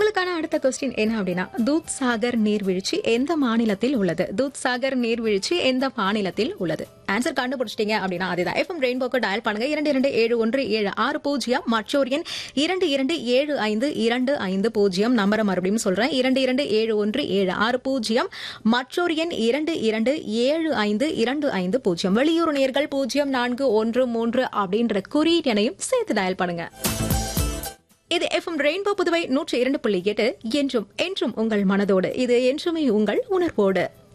உங்களுக்கான அடுத்த கொஸ்டின் என்ன அப்படின்னா தூத் சாகர் நீர்வீழ்ச்சி எந்த மாநிலத்தில் உள்ளது தூத் சாகர் நீர்வீழ்ச்சி எந்த மாநிலத்தில் உள்ளது ஆன்சர் கண்டுபிடிச்சிட்டீங்க அப்படின்னா அதுதான் எஃப்எம் ரெயின்போக்கு டயல் பண்ணுங்க இரண்டு இரண்டு ஏழு ஒன்று ஏழு ஆறு பூஜ்ஜியம் மற்றொரு எண் இரண்டு இரண்டு ஏழு ஐந்து இரண்டு ஐந்து பூஜ்ஜியம் நம்பரை மறுபடியும் சொல்றேன் இரண்டு இரண்டு ஏழு ஒன்று ஏழு ஆறு பூஜ்ஜியம் மற்றொரு எண் இரண்டு இரண்டு ஏழு ஐந்து இரண்டு ஐந்து பூஜ்ஜியம் வெளியூர் நேர்கள் பூஜ்ஜியம் நான்கு ஒன்று மூன்று அப்படின்ற குறியீட்டு எண்ணையும் சேர்த்து டயல் பண்ணுங்க இது எஃப்எம் ரெயின்போ புதுவை நூற்றி இரண்டு புள்ளி எட்டு என்றும் என்றும் உங்கள் மனதோடு இது என்றுமே உங்கள் உணர்வோடு